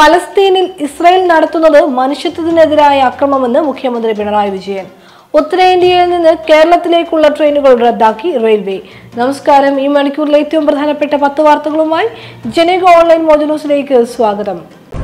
പലസ്തീനിൽ Israel നടത്തുന്നത് മനുഷ്യത്വത്തിനെതിരായ അക്രമമെന്ന് മുഖ്യമന്ത്രി പിണറായി വിജയൻ ഉത്തരേന്ത്യയിൽ നിന്ന് കേരളത്തിലേക്കുള്ള ട്രെയിനുകൾ റദ്ദാക്കി റെയിൽവേ നമസ്കാരം ഈ മണിക്കൂറിലെ ഏറ്റവും പ്രധാനപ്പെട്ട പത്ത് വാർത്തകളുമായി ജനക ഓൺലൈൻ മോജ് ന്യൂസിലേക്ക് സ്വാഗതം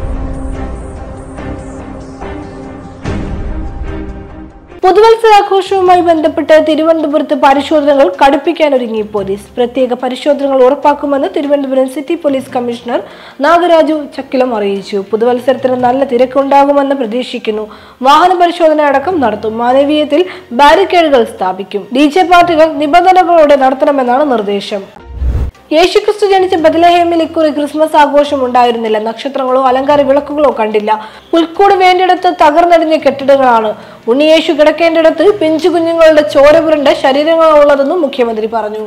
പുതുവത്സരാഘോഷവുമായി ബന്ധപ്പെട്ട് തിരുവനന്തപുരത്ത് പരിശോധനകൾ കടുപ്പിക്കാനൊരുങ്ങി പോലീസ് പ്രത്യേക പരിശോധനകൾ ഉറപ്പാക്കുമെന്ന് Thiruvananthapuram city police commissioner Nagaraju Chakkilam അറിയിച്ചു പുതുവത്സരത്തിന് നല്ല തിരക്കുണ്ടാകുമെന്ന് പ്രതീക്ഷിക്കുന്നു വാഹന പരിശോധന അടക്കം നടത്തും മാനവീയത്തിൽ ബാരിക്കേഡുകൾ സ്ഥാപിക്കും ഡി ജെ പാർട്ടികൾ നിബന്ധനകളോടെ നടത്തണമെന്നാണ് നിർദ്ദേശം യേശുക്രിസ്തു ജനിച്ച ബദലഹേമിൽ ഇക്കുറി ക്രിസ്മസ് ആഘോഷം ഉണ്ടായിരുന്നില്ല നക്ഷത്രങ്ങളോ അലങ്കാര വിളക്കുകളോ കണ്ടില്ല പുൽക്കൂട് വേണ്ടിയിടത്ത് തകർന്നടിഞ്ഞ കെട്ടിടങ്ങളാണ് ഉണ്ണിയേശു കിടക്കേണ്ടിടത്ത് പിഞ്ചു കുഞ്ഞുങ്ങളുടെ ചോര പുരണ്ട ശരീരങ്ങളുള്ളതെന്നും മുഖ്യമന്ത്രി പറഞ്ഞു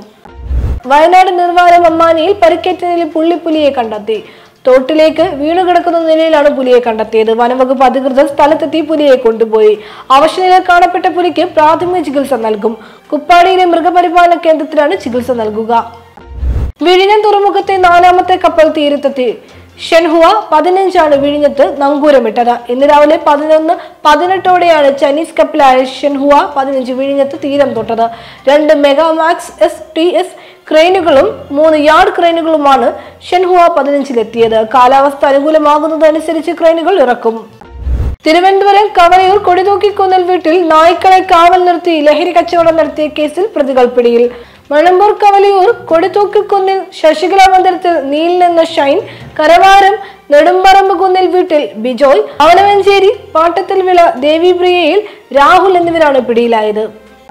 വയനാട് നിർവാരം അമ്മാനിയിൽ പരിക്കേറ്റ നിലയിൽ പുള്ളിപ്പുലിയെ കണ്ടെത്തി തോട്ടിലേക്ക് വീണുകിടക്കുന്ന നിലയിലാണ് പുലിയെ കണ്ടെത്തിയത് വനവകുപ്പ് അധികൃതർ സ്ഥലത്തെത്തി പുലിയെ കൊണ്ടുപോയി അവശനിലയിൽ കാണപ്പെട്ട പുലിക്ക് പ്രാഥമിക ചികിത്സ നൽകും കുപ്പാടിയിലെ മൃഗപരിപാലന കേന്ദ്രത്തിലാണ് ചികിത്സ നൽകുക വിഴിഞ്ഞം തുറമുഖത്തെ നാലാമത്തെ കപ്പൽ തീരത്തെത്തി ഷെൻഹുവ പതിനഞ്ചാണ് വിഴിഞ്ഞത്ത് നങ്കൂരമിട്ടത് ഇന്ന് രാവിലെ പതിനൊന്ന് പതിനെട്ടോടെയാണ് ചൈനീസ് കപ്പലായ ഷെൻഹുവ പതിനഞ്ച് വിഴിഞ്ഞത്ത് തീരം തൊട്ടത് രണ്ട് മെഗാമാക്സ് എസ് ടി എസ് ക്രെയിനുകളും മൂന്ന് യാർഡ് ക്രെയിനുകളുമാണ് ഷെൻഹുവ പതിനഞ്ചിലെത്തിയത് കാലാവസ്ഥ അനുകൂലമാകുന്നതനുസരിച്ച് ക്രെയിനുകൾ ഇറക്കും തിരുവനന്തപുരം കവറയൂർ കൊടിതൂക്കിക്കുന്നൽ വീട്ടിൽ നായ്ക്കളെ കാവൽ നിർത്തി ലഹരി കച്ചവടം നടത്തിയ കേസിൽ പ്രതികൾ പിടിയിൽ മണമ്പൂർ കവലിയൂർ കൊടിതൂക്കിക്കുന്നിൽ ശശികല മന്ദിരത്തിൽ നീൽ എന്ന ഷൈൻ കരവാരം നെടുമ്പറമ്പ് കുന്നിൽ വീട്ടിൽ ബിജോയ് അവനവഞ്ചേരി പാട്ടത്തിൽ വിള ദേവിപ്രിയയിൽ രാഹുൽ എന്നിവരാണ് പിടിയിലായത്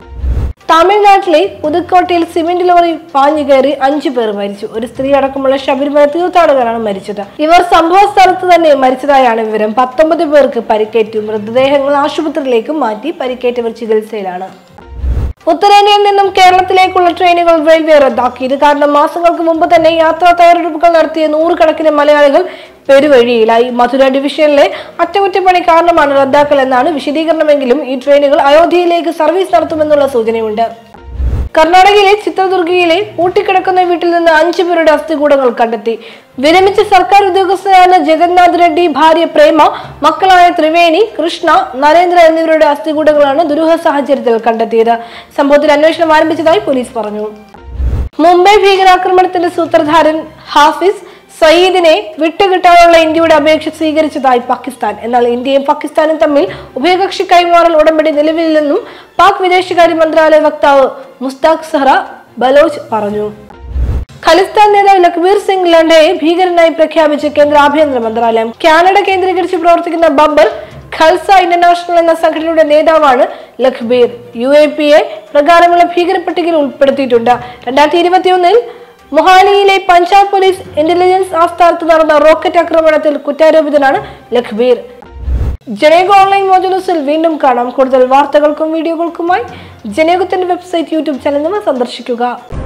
തമിഴ്നാട്ടിലെ പുതുക്കോട്ടയിൽ സിമന്റ് ലോറി പാഞ്ഞു കയറി അഞ്ചു പേർ മരിച്ചു ഒരു സ്ത്രീ അടക്കമുള്ള ശബരിമല തീർത്ഥാടകരാണ് മരിച്ചത് ഇവർ സംഭവ സ്ഥലത്ത് തന്നെ മരിച്ചതായാണ് വിവരം പത്തൊമ്പത് പേർക്ക് പരിക്കേറ്റു മൃതദേഹങ്ങൾ ആശുപത്രിയിലേക്ക് മാറ്റി പരിക്കേറ്റവർ ചികിത്സയിലാണ് ഉത്തരേന്ത്യയിൽ നിന്നും കേരളത്തിലേക്കുള്ള ട്രെയിനുകൾ റെയിൽവേ റദ്ദാക്കി ഇത് കാരണം മാസങ്ങൾക്ക് മുമ്പ് തന്നെ യാത്രാ തയ്യാറെടുപ്പുകൾ നടത്തിയ നൂറുകണക്കിന് മലയാളികൾ പെരുവഴിയിലായി മധുര ഡിവിഷനിലെ അറ്റകുറ്റപ്പണി കാരണമാണ് റദ്ദാക്കൽ എന്നാണ് വിശദീകരണമെങ്കിലും ഈ ട്രെയിനുകൾ അയോധ്യയിലേക്ക് സർവീസ് നടത്തുമെന്നുള്ള സൂചനയുണ്ട് കർണാടകയിലെ ചിത്രദുർഗയിലെ പൂട്ടിക്കിടക്കുന്ന വീട്ടിൽ നിന്ന് അഞ്ചു പേരുടെ അസ്ഥികൂടങ്ങൾ കണ്ടെത്തി വിരമിച്ച സർക്കാർ ഉദ്യോഗസ്ഥരായ ജഗന്നാഥ് റെഡ്ഡി ഭാര്യ പ്രേമ മക്കളായ ത്രിവേണി കൃഷ്ണ നരേന്ദ്ര എന്നിവരുടെ അസ്ഥികൂടങ്ങളാണ് ദുരൂഹ സാഹചര്യത്തിൽ കണ്ടെത്തിയത് സംഭവത്തിൽ അന്വേഷണം ആരംഭിച്ചതായി പോലീസ് പറഞ്ഞു മുംബൈ ഭീകരാക്രമണത്തിന്റെ സൂത്രധാരൻ ഹാഫിസ് സയ്യിദിനെ വിട്ടുകിട്ടാനുള്ള ഇന്ത്യയുടെ അപേക്ഷ സ്വീകരിച്ചതായി പാകിസ്ഥാൻ എന്നാൽ ഇന്ത്യയും പാകിസ്ഥാനും തമ്മിൽ ഉഭയകക്ഷി കൈമാറൽ ഉടമ്പടി നിലവിലില്ലെന്നും പാക് വിദേശകാര്യ മന്ത്രാലയ വക്താവ് മുസ്താഖ് സെഹ്റ ബലോച്ച് പറഞ്ഞു ഖലിസ്ഥാൻ നേതാവ് ലഖ്ബീർ സിംഗ് ലണ്ടയെ ഭീകരനായി പ്രഖ്യാപിച്ച കേന്ദ്ര ആഭ്യന്തര മന്ത്രാലയം കാനഡ കേന്ദ്രീകരിച്ച് പ്രവർത്തിക്കുന്ന ബബ്ബർ ഖൽസ ഇന്റർനാഷണൽ എന്ന സംഘടനയുടെ നേതാവാണ് Lakhbir U A P A പ്രകാരമുള്ള ഭീകര പട്ടികയിൽ ഉൾപ്പെടുത്തിയിട്ടുണ്ട് രണ്ടായിരത്തി ഇരുപത്തിയൊന്നിൽ മൊഹാലിയിലെ പഞ്ചാബ് പോലീസ് ഇന്റലിജൻസ് ആസ്ഥാനത്ത് നടന്ന റോക്കറ്റ് ആക്രമണത്തിൽ കുറ്റാരോപിതനാണ് ലഖ്ബീർ ജനേക ഓൺലൈൻ മോജുലൂസിൽ വീണ്ടും കാണാം കൂടുതൽ വാർത്തകൾക്കും വീഡിയോകൾക്കുമായി ജനേകത്തിന്റെ വെബ്സൈറ്റ് യൂട്യൂബ് ചാനൽ സന്ദർശിക്കുക